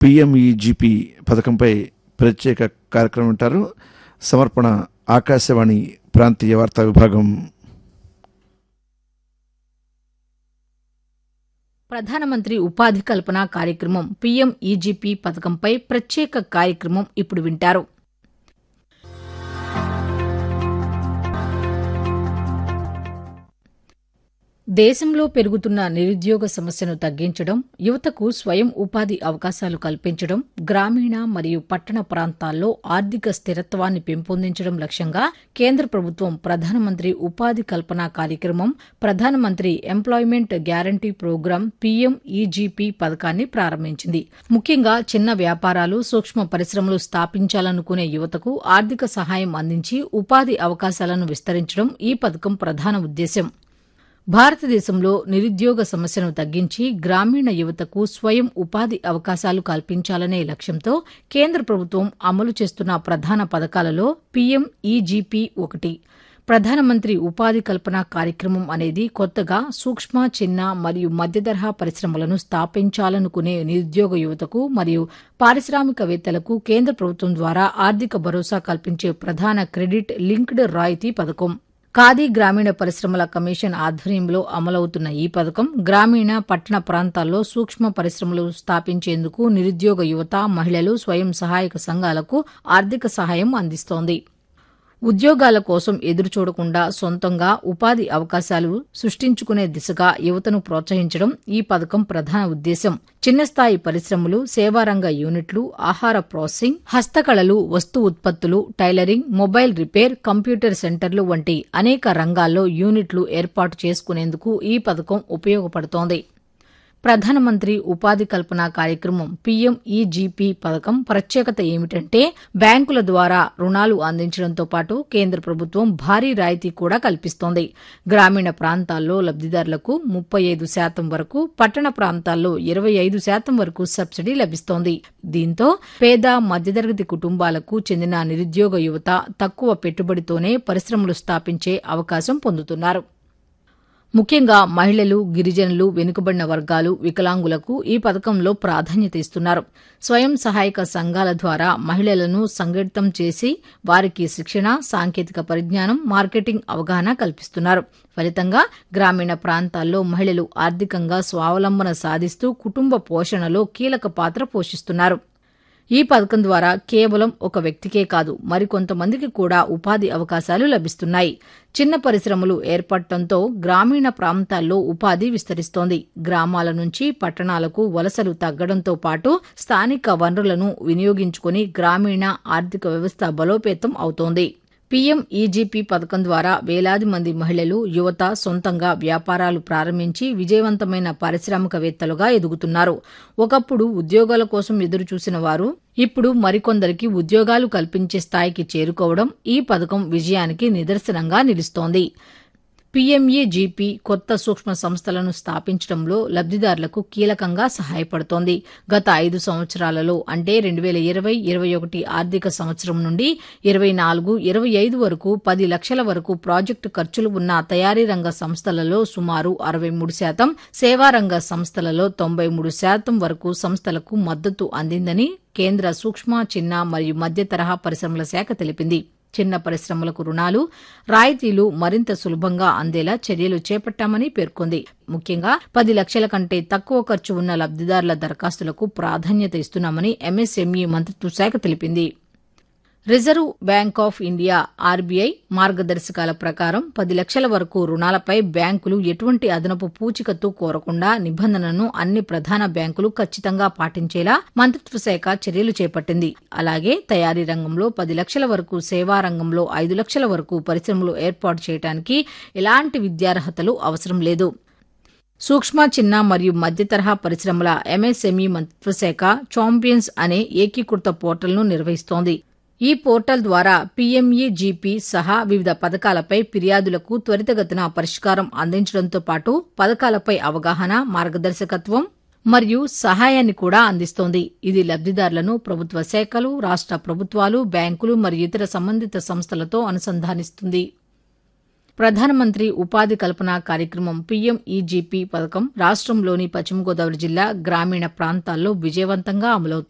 PMEGP పథకంపై ప్రత్యేక కార్యక్రమం ఉంటారు సమర్పణ ఆకాశవాణి ప్రాంతీయ వార్తా విభాగం ప్రధానమంత్రి ఉపాధి కల్పన కార్యక్రమం పీఎం ఈజీపీ పథకంపై ప్రత్యేక కార్యక్రమం ఇప్పుడు వింటారు దేశంలో పెరుగుతున్న నిరుద్యోగ సమస్యను తగ్గించడం యువతకు స్వయం ఉపాధి అవకాశాలు కల్పించడం గ్రామీణ మరియు పట్టణ ప్రాంతాల్లో ఆర్థిక స్థిరత్వాన్ని పెంపొందించడం లక్ష్యంగా కేంద్ర ప్రభుత్వం ప్రధానమంత్రి ఉపాధి కల్పన కార్యక్రమం ప్రధానమంత్రి employment guarantee program PM EGP పథకాన్ని ప్రారంభించింది ముఖ్యంగా చిన్న వ్యాపారాలు సూక్ష్మ పరిశ్రమలు స్థాపించాలనుకునే యువతకు ఆర్థిక సహాయం అందించి ఉపాధి అవకాశాలను విస్తరించడం ఈ పథకం ప్రధాన ఉద్దేశ్యం భారతదేశంలో నిరుద్యోగ సమస్యను తగ్గించి గ్రామీణ యువతకు స్వయం ఉపాధి అవకాశాలు కల్పించాలనే లక్ష్యంతో కేంద్ర ప్రభుత్వం అమలు చేస్తున్న ప్రధాన పథకాలలో పీఎం ఈజీపీ ఒకటి ప్రధానమంత్రి ఉపాధి కల్పన కార్యక్రమం అనేది కొత్తగా సూక్ష్మ చిన్న మరియు మధ్యతరహా పరిశ్రమలను స్థాపించాలనుకునే నిరుద్యోగ యువతకు మరియు పారిశ్రామికవేత్తలకు కేంద్ర ప్రభుత్వం ద్వారా ఆర్థిక భరోసా కల్పించే ప్రధాన క్రెడిట్ లింక్డ్ రాయితీ పథకం ఖాదీ గ్రామీణ పరిశ్రమల కమిషన్ ఆధ్వర్యంలో అమలవుతున్న ఈ పథకం గ్రామీణ పట్టణ ప్రాంతాల్లో సూక్ష్మ పరిశ్రమలు స్థాపించేందుకు నిరుద్యోగ యువత మహిళలు స్వయం సహాయక సంఘాలకు ఆర్థిక సహాయం అందిస్తోంది ఉద్యోగాల కోసం ఎదురుచూడకుండా సొంతంగా ఉపాధి అవకాశాలు సృష్టించుకునే దిశగా యువతను ప్రోత్సహించడం ఈ పథకం ప్రధాన ఉద్దేశం చిన్న స్థాయి పరిశ్రమలు సేవారంగ యూనిట్లు ఆహార ప్రాసెసింగ్ హస్తకళలు వస్తు ఉత్పత్తులు టైలరింగ్ మొబైల్ రిపేర్ కంప్యూటర్ సెంటర్లు వంటి అనేక రంగాల్లో యూనిట్లు ఏర్పాటు చేసుకునేందుకు ఈ పథకం ఉపయోగపడుతోంది ప్రధానమంత్రి ఉపాధి కల్పన కార్యక్రమం పీఎం ఈజీపీ పథకం ప్రత్యేకత ఏమిటంటే బ్యాంకుల ద్వారా రుణాలు అందించడంతో పాటు కేంద్ర ప్రభుత్వం భారీ రాయితీ కూడా కల్పిస్తోంది గ్రామీణ ప్రాంతాల్లో లబ్దిదారులకు ముప్పై ఐదు శాతం వరకు పట్టణ ప్రాంతాల్లో ఇరవై ఐదు శాతం వరకు సబ్సిడీ లభిస్తోంది దీంతో పేద మధ్యతరగతి కుటుంబాలకు చెందిన నిరుద్యోగ యువత తక్కువ పెట్టుబడితోనే పరిశ్రమలు స్థాపించే అవకాశం పొందుతున్నారు ముఖ్యంగా మహిళలు గిరిజనులు వెనుకబడిన వర్గాలు వికలాంగులకు ఈ పథకంలో ప్రాధాన్యత ఇస్తున్నారు స్వయం సహాయక సంఘాల ద్వారా మహిళలను సంఘటితం చేసి వారికి శిక్షణ సాంకేతిక పరిజ్ఞానం మార్కెటింగ్ అవగాహన కల్పిస్తున్నారు ఫలితంగా గ్రామీణ ప్రాంతాల్లో మహిళలు ఆర్థికంగా స్వావలంబన సాధిస్తూ కుటుంబ పోషణలో కీలక పాత్ర పోషిస్తున్నారు ఈ పథకం ద్వారా కేవలం ఒక వ్యక్తికే కాదు మరికొంతమందికి కూడా ఉపాధి అవకాశాలు లభిస్తున్నాయి చిన్న పరిశ్రమలు ఏర్పడటంతో గ్రామీణ ప్రాంతాల్లో ఉపాధి విస్తరిస్తోంది గ్రామాల నుంచి పట్టణాలకు వలసలు తగ్గడంతో పాటు స్థానిక వనరులను వినియోగించుకుని గ్రామీణ ఆర్థిక వ్యవస్థ బలోపేతం అవుతోంది పీఎం ఈజీపీ పథకం ద్వారా వేలాది మంది మహిళలు యువత సొంతంగా వ్యాపారాలు ప్రారంభించి విజయవంతమైన పారిశ్రామికవేత్తలుగా ఎదుగుతున్నారు ఒకప్పుడు ఉద్యోగాల కోసం ఎదురుచూసిన వారు ఇప్పుడు మరికొందరికి ఉద్యోగాలు కల్పించే స్థాయికి చేరుకోవడం ఈ పథకం విజయానికి నిదర్శనంగా నిలుస్తోంది పీఎంఏజీపీ కొత్త సూక్ష్మ సంస్థలను స్థాపించడంలో లబ్దిదారులకు కీలకంగా సహాయపడుతోంది గత ఐదు సంవత్సరాలలో అంటే రెండు వేల ఇరవై ఇరవై ఒకటి ఆర్థిక సంవత్సరం నుండి ఇరవై నాలుగు ఇరవై ఐదు వరకు పది లక్షల వరకు ప్రాజెక్టు ఖర్చులు ఉన్న తయారీ రంగ సంస్థలలో సుమారు అరవై మూడు శాతం సేవారంగ సంస్థలలో తొంభై మూడు శాతం వరకు సంస్థలకు మద్దతు అందిందని కేంద్ర సూక్ష్మ చిన్న మరియు మధ్య తరహా పరిశ్రమల శాఖ తెలిపింది చిన్న పరిశ్రమలకు రుణాలు రాయితీలు మరింత సులభంగా అందేలా చర్యలు చేపట్టామని పేర్కొంది ముఖ్యంగా పది లక్షల కంటే తక్కువ ఖర్చు ఉన్న లబ్దిదారుల దరఖాస్తులకు ప్రాధాన్యత ఇస్తున్నామని ఎంఎస్ఎంఈ మంత్రిత్వ శాఖ తెలిపింది reserve bank of India RBI మార్గదర్శకాల ప్రకారం పది లక్షల వరకు రుణాలపై బ్యాంకులు ఎటువంటి అదనపు పూచికత్తు కోరకుండా నిబంధనను అన్ని ప్రధాన బ్యాంకులు ఖచ్చితంగా పాటించేలా మంత్రిత్వ శాఖ చర్యలు చేపట్టింది అలాగే తయారీ రంగంలో పది లక్షల వరకు సేవా రంగంలో ఐదు లక్షల వరకు పరిశ్రమలు ఏర్పాటు చేయడానికి ఎలాంటి విద్యార్హతలు అవసరం లేదు సూక్ష్మ చిన్న మరియు మధ్య తరహా పరిశ్రమల ఎంఎస్ఎంఈ మంత్రిత్వ శాఖ చాంపియన్స్ అనే ఏకీకృత పోర్టల్ను నిర్వహిస్తోంది ఈ పోర్టల్ ద్వారా పీఎంఈజీపీ సహా వివిధ పథకాలపై ఫిర్యాదులకు త్వరితగతిన పరిష్కారం అందించడంతో పాటు పథకాలపై అవగాహన మార్గదర్శకత్వం మరియు సహాయాన్ని కూడా అందిస్తోంది ఇది లబ్దిదారులను ప్రభుత్వ శాఖలు రాష్ట ప్రభుత్వాలు బ్యాంకులు మరియు ఇతర సంబంధిత సంస్థలతో అనుసంధానిస్తుంది ప్రధానమంత్రి ఉపాధి కల్పన కార్యక్రమం పీఎం ఈజీపీ పథకం రాష్ట్రంలోని పశ్చిమ గోదావరి జిల్లా గ్రామీణ ప్రాంతాల్లో విజయవంతంగా అమలవుతోంది